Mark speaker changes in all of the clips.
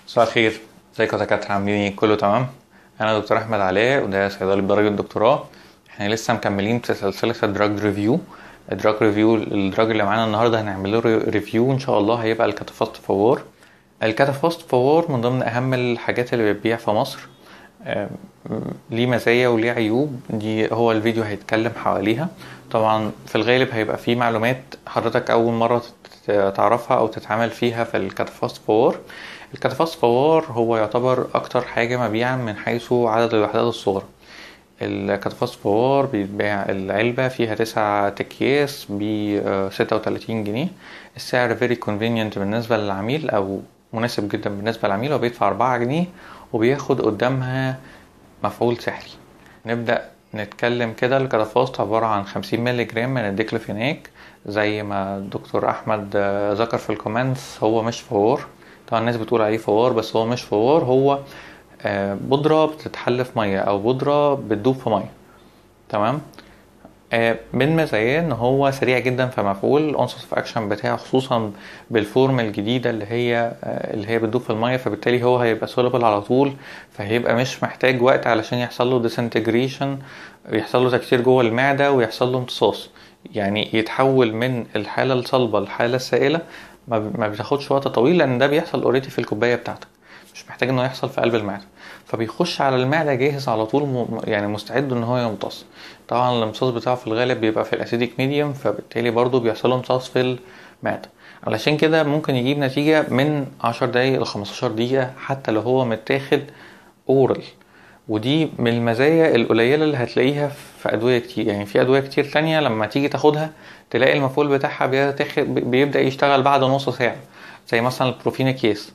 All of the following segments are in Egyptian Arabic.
Speaker 1: مساء الخير ازيكم يا دكاترة عاملين ايه كله تمام انا دكتور احمد علاء وده صيدلي بدرجة دكتوراه احنا لسه مكملين في سلسلة الدراج ريفيو الدراج ريفيو الدراج اللي معانا النهارده هنعمل له ريفيو ان شاء الله هيبقى الكاتافاست فوار الكاتافاست فوار من ضمن اهم الحاجات اللي بتبيع في مصر آم، ليه مزايا وليه عيوب دي هو الفيديو هيتكلم حواليها طبعا في الغالب هيبقى فيه معلومات حضرتك اول مرة تت- تعرفها او تتعامل فيها في الكاتافاست فوار الكاتافاست فوار هو يعتبر اكتر حاجة مبيعا من حيث عدد الوحدات الصغرى الكاتافاست فوار بيتباع العلبة فيها تسع أكياس ب ستة وتلاتين جنيه السعر فيري كونفينينت بالنسبة للعميل أو مناسب جدا بالنسبة للعميل هو بيدفع أربعة جنيه وبياخد قدامها مفعول سحري نبدأ نتكلم كده الكاتافاست عبارة عن خمسين مللي جرام من الديكلوفيناك زي ما الدكتور أحمد آه، ذكر في الكومنتس هو مش فوار طبعا الناس بتقول عليه فوار بس هو مش فوار هو آه، بودرة بتتحل في مية أو بودرة بتدوب في مية تمام آه، من مزاياه ان هو سريع جدا في مفعول الانسس اوف اكشن بتاعه خصوصا بالفورم الجديده اللي هي آه، اللي هي بتدوب في الميه فبالتالي هو هيبقى سولبل على طول فهيبقى مش محتاج وقت علشان يحصل له ديسنتجريشن ويحصل له تكسير جوه المعده ويحصل له امتصاص يعني يتحول من الحاله الصلبه للحاله السائله ما ب- ما بتاخدش وقت طويل لان ده بيحصل اوريدي في الكوبايه بتاعتك مش محتاج انه يحصل في قلب المعده فبيخش على المعده جاهز على طول م- يعني مستعد ان هو يمتص طبعا الامتصاص بتاعه في الغالب بيبقى في الاسيديك ميديوم فبالتالي برضه بيحصل له امتصاص في المعده علشان كده ممكن يجيب نتيجه من 10 دقايق ل 15 دقيقه حتى لو هو متاخد اورال ودي من المزايا القليلة اللي هتلاقيها في أدوية كتير يعني في أدوية كتير تانية لما تيجي تاخدها تلاقي المفعول بتاعها بيتاخد- بيبدأ يشتغل بعد نص ساعة زي مثلا البروفيناكيس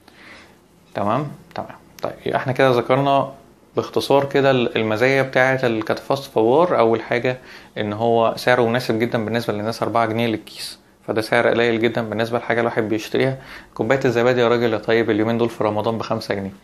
Speaker 1: تمام تمام طيب احنا كده ذكرنا باختصار كده المزايا بتاعة الكاتافاست فوار أول حاجة إن هو سعره مناسب جدا بالنسبة للناس أربعة جنيه للكيس فده سعر قليل جدا بالنسبة لحاجة الواحد بيشتريها كوباية الزبادي يا راجل يا طيب اليومين دول في رمضان بخمسة جنيه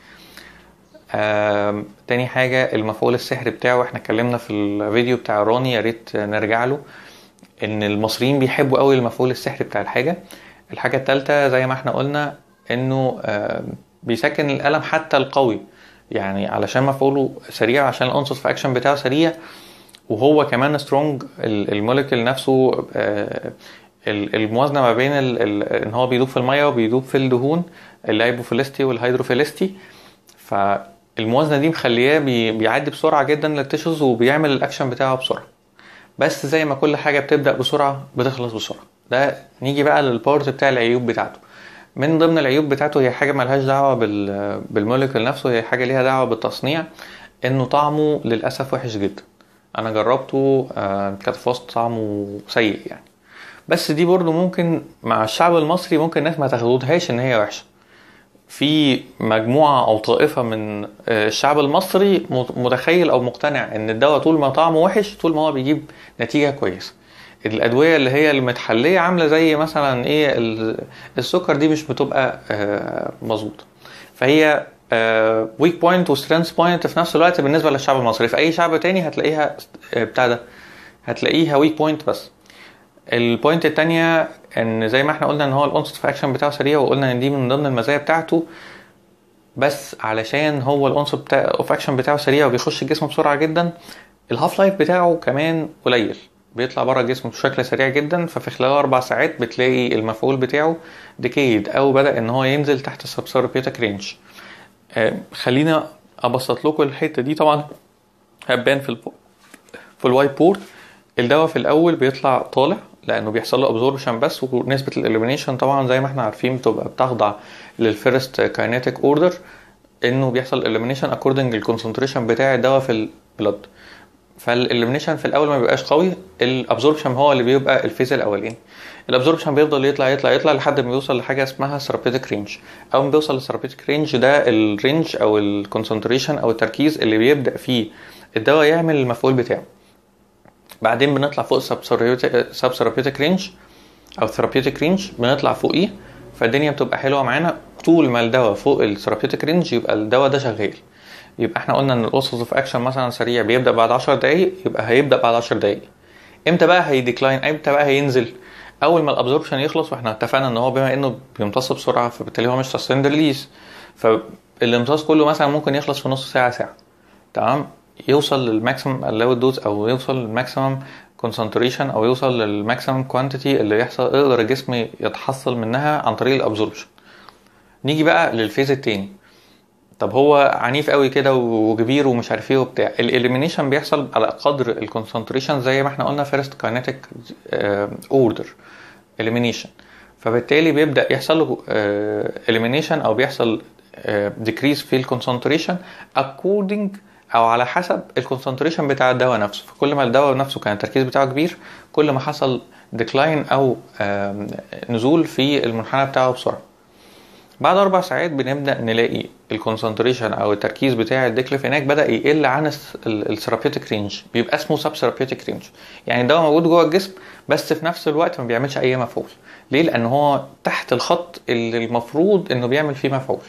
Speaker 1: آم، تاني حاجة المفعول السحري بتاعه احنا اتكلمنا في الفيديو بتاع راني يا ريت نرجع له ان المصريين بيحبوا قوي المفعول السحري بتاع الحاجة الحاجة التالتة زي ما احنا قلنا انه آم، بيسكن الألم حتى القوي يعني علشان مفعوله سريع عشان الانسس في اكشن بتاعه سريع وهو كمان سترونج الموليكيول نفسه آه، ال- الموازنه ما بين ال- ال- ان هو بيدوب في الميه وبيدوب في الدهون اللايبوفيلستي والهيدروفيلستي فالموازنه دي مخلياه بي- بيعدي بسرعه جدا للتشوز وبيعمل الاكشن بتاعه بسرعه بس زي ما كل حاجه بتبدا بسرعه بتخلص بسرعه ده نيجي بقى للبارت بتاع العيوب بتاعته من ضمن العيوب بتاعته هي حاجه ملهاش دعوه بال بالموليكيول نفسه هي حاجه ليها دعوه بالتصنيع انه طعمه للاسف وحش جدا انا جربته آه، كاتافاست طعمه سيء يعني بس دي برضو ممكن مع الشعب المصري ممكن الناس ما تاخدهاش ان هي وحشه في مجموعة أو طائفة من آه، الشعب المصري مت- متخيل أو مقتنع إن الدواء طول ما طعمه وحش طول ما هو بيجيب نتيجة كويسة الأدوية اللي هي المتحلية عاملة زي مثلا إيه ال- السكر دي مش بتبقى آه، مظبوطة فهي ويك بوينت وسترينث بوينت في نفس الوقت بالنسبة للشعب المصري في أي شعب تاني هتلاقيها آه، بتاع ده هتلاقيها ويك بوينت بس البوينت التانية ان زي ما احنا قلنا ان هو الانست في اكشن بتاعه سريع وقلنا ان دي من ضمن المزايا بتاعته بس علشان هو الانست بتاع اوف اكشن بتاعه سريع وبيخش الجسم بسرعة جدا الهاف لايف بتاعه كمان قليل بيطلع بره الجسم بشكل سريع جدا ففي خلال اربع ساعات بتلاقي المفعول بتاعه ديكيد او بدأ ان هو ينزل تحت السبسوربيوتك رينج خلينا ابسط لكم الحتة دي طبعا هتبان في البو... في الوايت بورد الدواء في الاول بيطلع طالع لانه بيحصل له ابزوربشن بس ونسبه الاليمينيشن طبعا زي ما احنا عارفين بتبقى بتخضع للفيرست كاينيتيك اوردر انه بيحصل اليمينيشن اكوردنج للكونسنتريشن بتاع الدواء في البلد فالاليمينيشن في الاول ما بيبقاش قوي الابزوربشن هو اللي بيبقى الفيز الاولاني الابزوربشن بيفضل يطلع يطلع يطلع لحد ما يوصل لحاجه اسمها ثيرابيوتيك رينج اول ما بيوصل للثيرابيوتيك رينج ده الرينج او الكونسنتريشن او التركيز اللي بيبدا فيه الدواء يعمل المفعول بتاعه بعدين بنطلع فوق سب ثيرابيوتيك رينج او ثيرابيوتيك رينج بنطلع فوقيه فالدنيا بتبقى حلوه معانا طول ما الدواء فوق الثيرابيوتيك رينج يبقى الدواء ده شغال يبقى احنا قلنا ان الاوسس اوف اكشن مثلا سريع بيبدا بعد 10 دقائق يبقى هيبدا بعد 10 دقائق امتى بقى هيديكلاين امتى بقى هينزل اول ما الابزوربشن يخلص واحنا اتفقنا ان هو بما انه بيمتص بسرعه فبالتالي هو مش سستيند ريليز فالامتصاص كله مثلا ممكن يخلص في نص ساعه ساعه تمام يوصل للماكسيمم الاود دوز او يوصل للماكسيمم كونسنتريشن او يوصل للماكسيمم كوانتيتي اللي يحصل يقدر الجسم يتحصل منها عن طريق الابزوربشن نيجي بقى للفيز التاني طب هو عنيف قوي كده وكبير ومش عارف ايه وبتاع الاليمينيشن بيحصل على قدر الكونسنتريشن زي ما احنا قلنا فيرست كاينيتيك اوردر اليمينيشن فبالتالي بيبدا يحصل له اليمينيشن او بيحصل ديكريز في الكونسنتريشن اكوردنج او على حسب الكونسنتريشن بتاع الدواء نفسه فكل ما الدواء نفسه كان التركيز بتاعه كبير كل ما حصل ديكلاين او نزول في المنحنى بتاعه بسرعه بعد اربع ساعات بنبدا نلاقي الكونسنتريشن او التركيز بتاع الديكلوفيناك بدا يقل عن الثيرابيوتيك رينج بيبقى اسمه سب ثيرابيوتيك رينج يعني الدواء موجود جوه الجسم بس في نفس الوقت ما بيعملش اي مفعول ليه لان هو تحت الخط اللي المفروض انه بيعمل فيه مفعول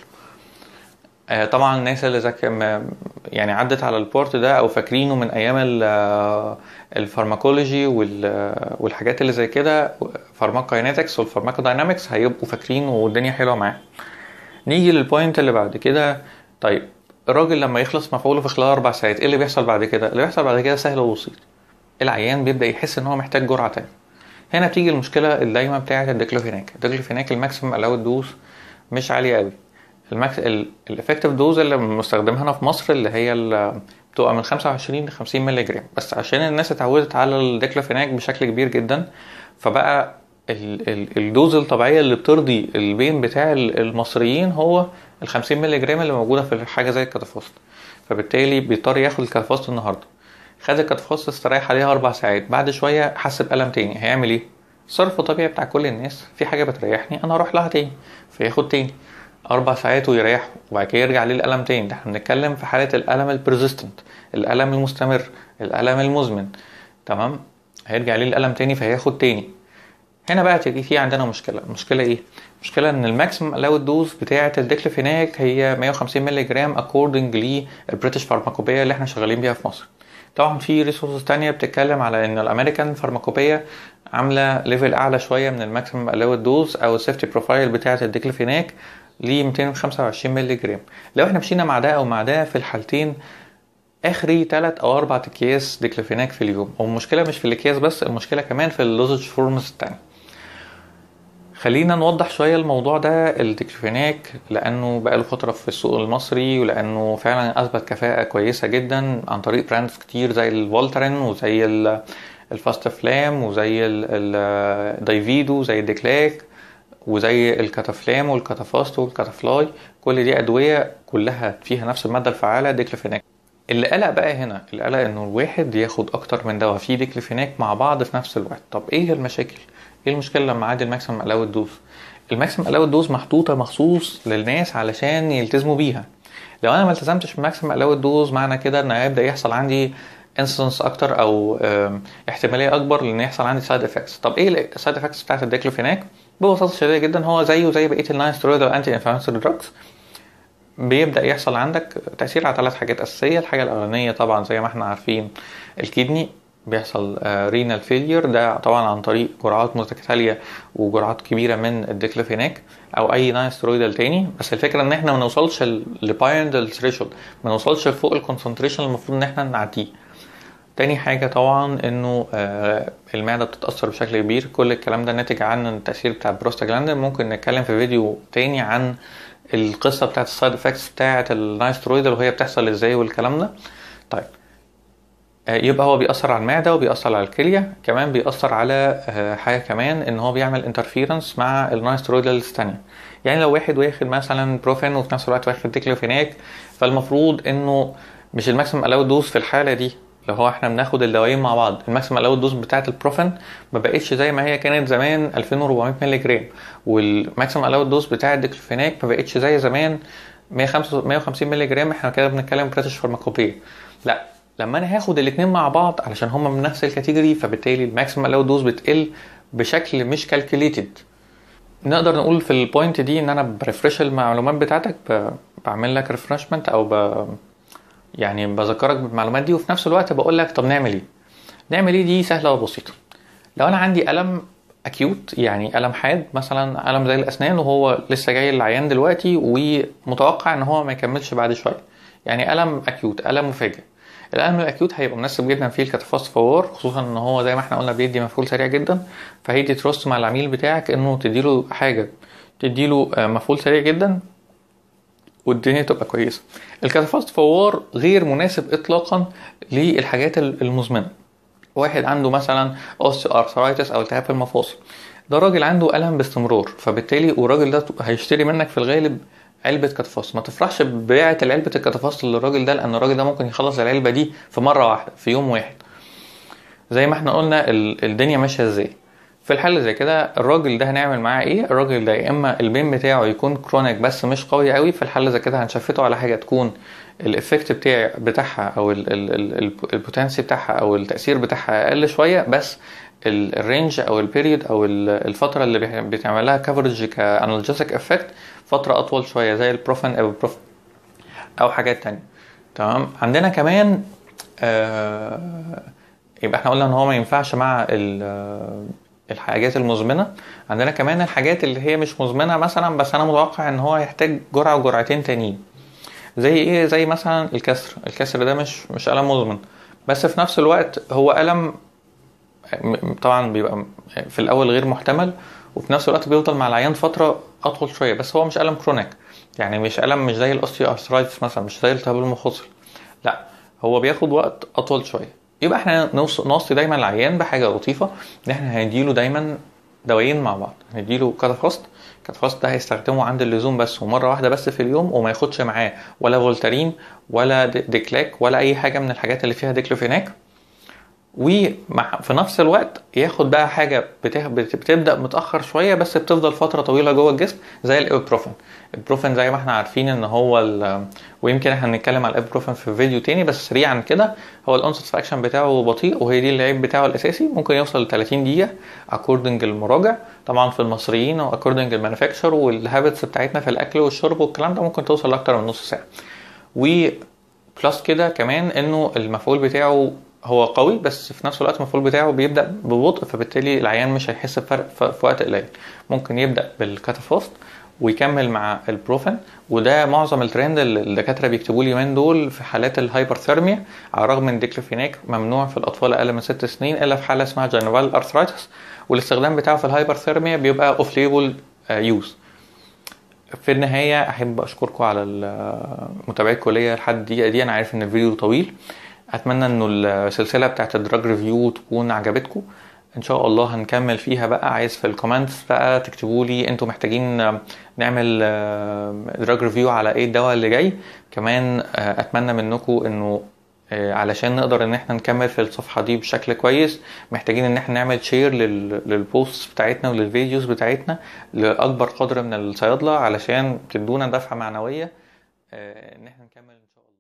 Speaker 1: طبعا الناس اللي زك يعني عدت على البورت ده او فاكرينه من ايام الفارماكولوجي والحاجات اللي زي كده فارماكاينetics والفارماكوداينامكس هيبقوا فاكرينه والدنيا حلوه معاه نيجي للبوينت اللي بعد كده طيب الراجل لما يخلص مفعوله في خلال اربع ساعات ايه اللي بيحصل بعد كده اللي بيحصل بعد كده سهل وبسيط العيان بيبدا يحس ان هو محتاج جرعه تانية هنا بتيجي المشكله الدايمه بتاعه الديكلوفيناك الديكلوفيناك الماكسيمم الاود دوز مش عاليه قوي الماكس الافكتيف دوز اللي مستخدمها في مصر اللي هي بتبقى من 25 ل 50 مللي جرام بس عشان الناس اتعودت على الديكلوفيناك بشكل كبير جدا فبقى ال ال الدوز الطبيعيه اللي بترضي البين بتاع المصريين هو ال 50 مللي جرام اللي موجوده في حاجه زي الكاتافوست فبالتالي بيضطر ياخد الكاتافوست النهارده خد الكاتافوست استريح عليها اربع ساعات بعد شويه حس بالم تاني هيعمل ايه الصرف الطبيعي بتاع كل الناس في حاجه بتريحني انا اروح لها تاني فياخد تاني اربع ساعات ويريح وبعد كده يرجع للالم تاني ده احنا بنتكلم في حاله الالم البرزيستنت الالم المستمر الالم المزمن تمام هيرجع للالم تاني فهياخد تاني هنا بقى تيجي في عندنا مشكله المشكله ايه المشكله ان الماكسيمم الاود دوز بتاعه الديكلوفيناك هي 150 مللي جرام اكوردنج للبريتش فارماكوبيا اللي احنا شغالين بيها في مصر طبعا في ريسورسز تانية بتتكلم على ان الامريكان فارماكوبيا عامله ليفل اعلى شويه من الماكسيمم الاود دوز او السيفتي بروفايل بتاعه الديكلوفيناك ل 225 مللي جرام لو احنا مشينا مع ده او مع ده في الحالتين اخري 3 او 4 اكياس ديكلوفيناك في اليوم والمشكله مش في الاكياس بس المشكله كمان في اللوزج فورمز التانية خلينا نوضح شويه الموضوع ده الديكلوفيناك لانه بقاله فتره في السوق المصري ولانه فعلا اثبت كفاءه كويسه جدا عن طريق براندز كتير زي الفولترين وزي الفاست فلام وزي الدايفيدو زي الديكلاك وزي الكاتافلام والكاتافاست والكاتافلاي كل دي ادويه كلها فيها نفس الماده الفعاله ديكلوفيناك اللي قلق بقى هنا اللي قلق انه الواحد ياخد اكتر من دواء فيه ديكلوفيناك مع بعض في نفس الوقت طب ايه المشاكل ايه المشكله لما عادي الماكسيمم الاود دوز الماكسيمم الاود دوز محطوطه مخصوص للناس علشان يلتزموا بيها لو انا ما التزمتش بالماكسيمم الاود دوز معنى كده ان هيبدا يحصل عندي انسنس اكتر او احتماليه اكبر لان يحصل عندي سايد افكتس طب ايه السايد افكتس بتاعت الديكلوفيناك ببساطه شديده جدا هو زيه زي بقيه الناين ستيرويد انتي انفلاماتوري دراجز بيبدا يحصل عندك تاثير على ثلاث حاجات اساسيه الحاجه الاولانيه طبعا زي ما احنا عارفين الكدني بيحصل رينال فيلير ده طبعا عن طريق جرعات متتاليه وجرعات كبيره من الديكلوفيناك او اي ناين ستيرويدال تاني بس الفكره ان احنا ما نوصلش لبايندل ثريشولد ما نوصلش لفوق الكونسنتريشن المفروض ان احنا نعديه تاني حاجة طبعا انه المعدة بتتأثر بشكل كبير كل الكلام ده ناتج عن التأثير بتاع البروستاجلاندين ممكن نتكلم في فيديو تاني عن القصة بتاعت السايد افكتس بتاعت النايسترويدال وهي بتحصل ازاي والكلام ده طيب يبقى هو بيأثر على المعدة وبيأثر على الكلية كمان بيأثر على حاجة كمان ان هو بيعمل انترفيرنس مع النايسترويدالز التانية يعني لو واحد واخد مثلا بروفين وفي نفس الوقت واخد ديكلوفيناك فالمفروض انه مش الماكسيمم الاود دوز في الحالة دي لو هو احنا بناخد الدوايين مع بعض الماكسيمم الاود دوز بتاعه البروفين ما بقتش زي ما هي كانت زمان 2400 مللي جرام والماكسيمم الاود دوز بتاع الديكلوفيناك ما بقتش زي زمان 150 مللي جرام احنا كده بنتكلم بريتش فارماكوبيا لا لما انا هاخد الاثنين مع بعض علشان هما من نفس الكاتيجوري فبالتالي الماكسيمم الاود دوز بتقل بشكل مش كالكوليتد نقدر نقول في البوينت دي ان انا بريفرش المعلومات بتاعتك بعمل لك ريفرشمنت او ب... يعني بذكرك بالمعلومات دي وفي نفس الوقت بقول لك طب نعمل ايه نعمل ايه دي سهله وبسيطه لو انا عندي الم اكيوت يعني الم حاد مثلا الم زي الاسنان وهو لسه جاي العيان دلوقتي ومتوقع ان هو ما يكملش بعد شويه يعني الم اكيوت الم مفاجئ الالم الاكيوت هيبقى مناسب جدا فيه الكتافاست فوار خصوصا ان هو زي ما احنا قلنا بيدي مفعول سريع جدا فهيدي تروست مع العميل بتاعك انه تديله حاجه تديله آه، مفعول سريع جدا والدنيا تبقى كويسه الكتافاست فوار غير مناسب اطلاقا للحاجات المزمنه واحد عنده مثلا اوستيو ارثرايتس او التهاب في المفاصل ده راجل عنده الم باستمرار فبالتالي والراجل ده هيشتري منك في الغالب علبة كتافاست ما تفرحش ببيعة علبة الكتافاست للراجل ده لأن الراجل ده ممكن يخلص العلبة دي في مرة واحدة في يوم واحد زي ما احنا قلنا ال- الدنيا ماشية ازاي في الحالة زي كده الراجل ده هنعمل معاه ايه الراجل ده يا اما البين بتاعه يكون كرونيك بس مش قوي قوي في الحالة زي كده هنشفته على حاجة تكون الافكت بتاع بتاعها او ال- ال- ال- ال- البوتنسي بتاعها او التأثير بتاعها اقل شوية بس ال- الرينج او البيريود او ال- الفترة اللي بيح- بتعمل لها كفرج كانالجيسيك افكت فترة اطول شوية زي البروفن او البروف او حاجات تانية تمام عندنا كمان آه يبقى احنا قلنا ان هو ما ينفعش مع ال- الحاجات المزمنه عندنا كمان الحاجات اللي هي مش مزمنه مثلا بس انا متوقع ان هو يحتاج جرعه وجرعتين تانيين زي ايه زي مثلا الكسر الكسر ده مش مش الم مزمن بس في نفس الوقت هو الم م- طبعا بيبقى في الاول غير محتمل وفي نفس الوقت بيفضل مع العيان فتره اطول شويه بس هو مش الم كرونيك يعني مش الم مش زي الاوستيو ارثرايتس مثلا مش زي التهاب المفاصل لا هو بياخد وقت اطول شويه يبقى احنا نوص- نوصي دايما العيان بحاجه لطيفه ان احنا هنديله دايما دوايين مع بعض هنديله كاتافاست كاتافاست ده هيستخدمه عند اللزوم بس ومره واحده بس في اليوم وما ياخدش معاه ولا فولتارين ولا دي- ديكلاك ولا اي حاجه من الحاجات اللي فيها ديكلوفيناك وفي نفس الوقت ياخد بقى حاجه بته- بت- بتبدا متاخر شويه بس بتفضل فتره طويله جوه الجسم زي الايبروفين البروفين زي ما احنا عارفين ان هو ال- ويمكن احنا هنتكلم على الايبروفين في فيديو تاني بس سريعا كده هو الانست اكشن بتاعه بطيء وهي دي العيب بتاعه الاساسي ممكن يوصل ل 30 دقيقه اكوردنج المراجع طبعا في المصريين واكوردنج المانيفاكتشر والهابتس بتاعتنا في الاكل والشرب والكلام ده ممكن توصل لاكتر من نص ساعه و بلس كده كمان انه المفعول بتاعه هو قوي بس في نفس الوقت المفعول بتاعه بيبدا ببطء فبالتالي العيان مش هيحس بفرق ف- في وقت قليل ممكن يبدا بالكاتافوست ويكمل مع البروفين وده معظم الترند اللي الدكاتره بيكتبوا لي اليومين دول في حالات الهايبرثيرميا على الرغم من ديكلوفيناك ممنوع في الاطفال اقل من ست سنين الا في حاله اسمها جنرال ارثرايتس والاستخدام بتاعه في الهايبرثيرميا بيبقى اوف ليبل يوز في النهاية أحب أشكركم على ال- متابعتكم ليا لحد الدقيقة دي أنا عارف إن الفيديو طويل أتمنى إنه السلسلة بتاعت الدراج ريفيو تكون عجبتكم إن شاء الله هنكمل فيها بقى عايز في الكومنتس بقى تكتبوا لي أنتوا محتاجين نعمل دراج ريفيو على إيه الدواء اللي جاي كمان آه، أتمنى منكم إنه آه، علشان نقدر ان احنا نكمل في الصفحة دي بشكل كويس محتاجين ان احنا نعمل شير للبوست بتاعتنا وللفيديوز بتاعتنا لأكبر قدر من الصيادلة علشان تدونا دفعة معنوية آه، ان احنا نكمل ان شاء الله